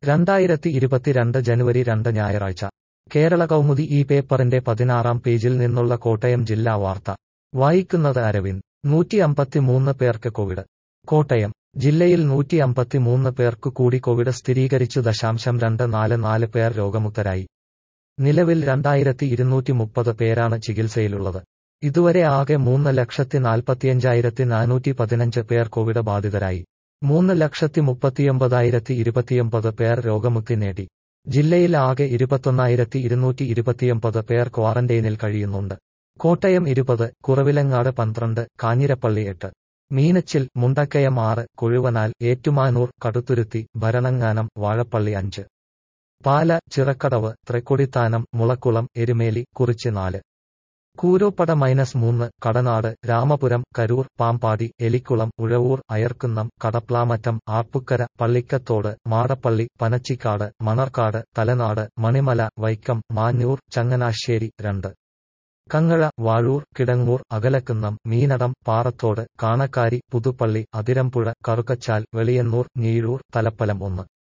രണ്ടായിരത്തി ഇരുപത്തിരണ്ട് ജനുവരി രണ്ട് ഞായറാഴ്ച കേരള കൗമുദി ഈ പേപ്പറിന്റെ പതിനാറാം പേജിൽ നിന്നുള്ള കോട്ടയം ജില്ലാ വാർത്ത വായിക്കുന്നത് അരവിന്ദ് നൂറ്റി അമ്പത്തിമൂന്ന് പേർക്ക് കോവിഡ് കോട്ടയം ജില്ലയിൽ നൂറ്റി അമ്പത്തിമൂന്ന് പേർക്ക് കൂടി കോവിഡ് സ്ഥിരീകരിച്ചു ദശാംശം രണ്ട് നാല് നാല് പേർ രോഗമുക്തരായി നിലവിൽ രണ്ടായിരത്തി ഇരുന്നൂറ്റി മുപ്പത് പേരാണ് ചികിത്സയിലുള്ളത് ഇതുവരെ ആകെ മൂന്ന് ലക്ഷത്തി നാൽപ്പത്തിയഞ്ചായിരത്തി നാനൂറ്റി പതിനഞ്ച് പേർ കോവിഡ് ബാധിതരായി മൂന്ന് ലക്ഷത്തി മുപ്പത്തിയൊമ്പതായിരത്തി ഇരുപത്തിയൊമ്പത് പേർ രോഗമുക്തി നേടി ജില്ലയിൽ ആകെ ഇരുപത്തൊന്നായിരത്തി ഇരുന്നൂറ്റി ഇരുപത്തിയൊമ്പത് പേർ ക്വാറന്റൈനിൽ കഴിയുന്നുണ്ട് കോട്ടയം ഇരുപത് കുറവിലങ്ങാട് പന്ത്രണ്ട് കാഞ്ഞിരപ്പള്ളി എട്ട് മീനച്ചിൽ മുണ്ടക്കയം ആറ് കുഴുവനാൽ ഏറ്റുമാനൂർ കടുത്തുരുത്തി ഭരണങ്ങാനം വാഴപ്പള്ളി അഞ്ച് പാല ചിറക്കടവ് തൃക്കൊടിത്താനം മുളക്കുളം എരുമേലി കുറിച്ചി നാല് കൂരോപ്പട മൈനസ് മൂന്ന് കടനാട് രാമപുരം കരൂർ പാമ്പാടി എലിക്കുളം ഉഴവൂർ അയർക്കുന്നം കടപ്ലാമറ്റം ആർപ്പുക്കര പള്ളിക്കത്തോട് മാടപ്പള്ളി പനച്ചിക്കാട് മണർക്കാട് തലനാട് മണിമല വൈക്കം മാഞ്ഞൂർ ചങ്ങനാശ്ശേരി രണ്ട് കങ്ങഴ വാഴൂർ കിടങ്ങൂർ അകലക്കുന്നം മീനടം പാറത്തോട് കാണക്കാരി പുതുപ്പള്ളി അതിരമ്പുഴ കറുക്കച്ചാൽ വെളിയന്നൂർ ഞീഴൂർ തലപ്പലം ഒന്ന്